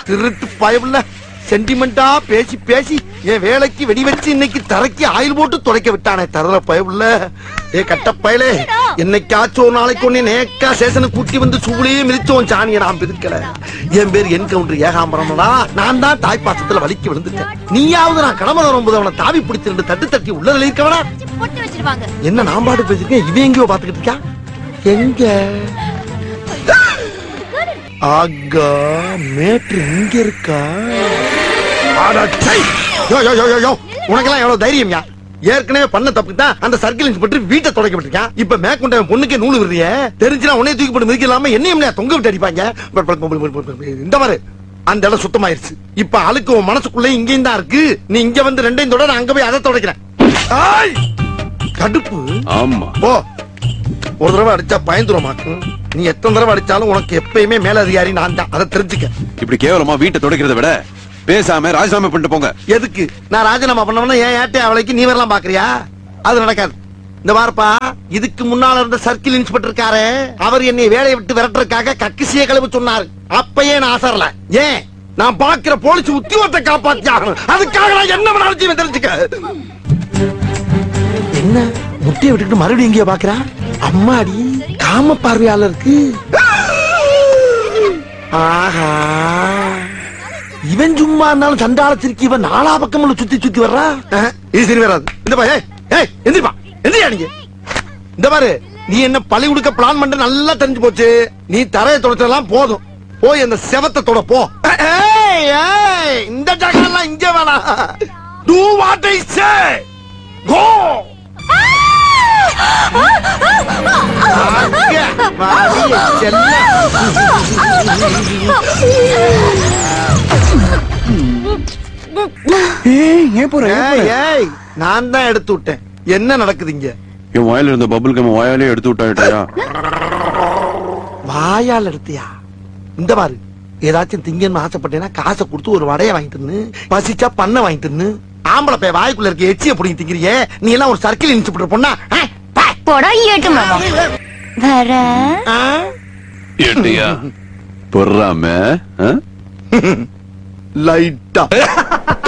திருட்டு பயவுல சென்டிமெண்டா பேசி பேசி என் வேலைக்கு வெடி வச்சு இன்னைக்கு தரைக்கு ஆயில் போட்டு துடைக்க விட்டானே தரல பயவுல ஏ கட்ட பயலே என்னைக்காச்சும் ஒரு நாளைக்கு ஒண்ணு நேக்கா சேசனை கூட்டி வந்து சூளையே மிதிச்சோம் சாணியை நான் பிரிக்கல என் பேர் என்கவுண்டர் ஏகாம்பரம்டா நான் தான் தாய்ப்பாசத்துல வலிக்கு விழுந்துட்டேன் நீயாவது நான் கடமை வரும்போது அவனை தாவி பிடிச்சு ரெண்டு தட்டு தட்டி உள்ள இருக்கவனா பொட்டு வச்சிருவாங்க என்ன நான் பாட்டு பேசிருக்கேன் இவன் எங்கேயோ பாத்துக்கிட்டு இருக்கான் எங்க ஆகா மேட்ரு இங்க இருக்கா அட சை! யோ யோ யோ யோ யோ உனக்கெல்லாம் எவ்வளவு தைரியம்யா ஏற்கனவே பண்ண தப்புக்கு தான் அந்த சர்க்கிள் இன்ஸ்பெக்டர் வீட்டை தொடக்க விட்டுருக்கான் இப்ப மேற்கொண்ட பொண்ணுக்கே நூல் விடுறிய தெரிஞ்சுனா உன்னைய தூக்கி போட்டு மிதிக்க இல்லாம என்னையும் தொங்க விட்டு அடிப்பாங்க but but but but but but இந்த மாதிரி அந்த இடம் சுத்தமாயிருச்சு இப்ப அழுக்கு உன் மனசுக்குள்ள இங்கேயும் தான் இருக்கு நீ இங்க வந்து ரெண்டையும் தொட நான் அங்க போய் அதை தொடக்கிறேன் ஆய்! கடுப்பு ஆமா போ ஒரு தடவை அடிச்சா பயந்துருமாக்கும் நீ எத்தனை தடவை அடிச்சாலும் உனக்கு எப்பயுமே மேல அதிகாரி நான் தான் அதை தெரிஞ்சுக்க இப்படி கேவலமா வீட்டை துடைக்கிறத விட பேசாம ராஜினாமா பண்ணிட்டு போங்க எதுக்கு நான் ராஜினாமா பண்ணவன ஏன் ஏட்டை அவளைக்கு நீ வரலாம் பாக்குறியா அது நடக்காது இந்த வாரப்பா இதுக்கு முன்னால இருந்த சர்க்கிள் இன்ஸ்பெக்டர் இருக்காரு அவர் என்னை வேலையை விட்டு விரட்டுறதுக்காக கக்கிசிய கழுவு சொன்னாரு அப்பயே நான் அசரல ஏன் நான் பாக்குற போலீஸ் உத்தியோகத்தை காப்பாத்தி ஆகணும் அதுக்காக நான் என்ன வேணாலும் செய்வேன் தெரிஞ்சுக்க என்ன முட்டையை விட்டுட்டு மறுபடியும் எங்கேயோ பாக்குறா அம்மாடி காம பார்வையாளருக்கு ஆஹா இவன் சும்மா இருந்தாலும் சண்டாளத்திற்கு இவன் நாலா பக்கம் சுத்தி சுத்தி வர்றா அஹ், இது சரி வராது இந்த பா ஏய் ஏய் எந்திரிப்பா எந்திரியா நீங்க இந்த பாரு நீ என்ன பழி கொடுக்க பிளான் பண்ண நல்லா தெரிஞ்சு போச்சு நீ தரையை தொடச்சதெல்லாம் போதும் போய் அந்த செவத்தை தொட போ ஏய், ஏய், இந்த ஜகெல்லாம் இங்க வேணாம் டூ வாட் ஐ சே கோ ஏன் போற ஏய் நான் தான் எடுத்து விட்டேன் என்ன நடக்குது இங்க என் வாயில இருந்த பபுள் கம் வாயாலே எடுத்து விட்டாயா வாயால் எடுத்தியா இந்த பாரு ஏதாச்சும் திங்கன்னு ஆசைப்பட்டேன்னா காசை கொடுத்து ஒரு வடைய வாங்கி தின்னு பசிச்சா பண்ண வாங்கி தின்னு ஆம்பளை பைய வாய்க்குள்ள இருக்க எச்சிய புடிங்கி திங்கிறியே நீ எல்லாம் ஒரு சர்க்கிள் இன்ஸ்பெக்டர் பொண்ணா ஆ? பா. போடா ஏட்டு மாமா வர ஆ? ஏட்டியா பொறாம லைட்டா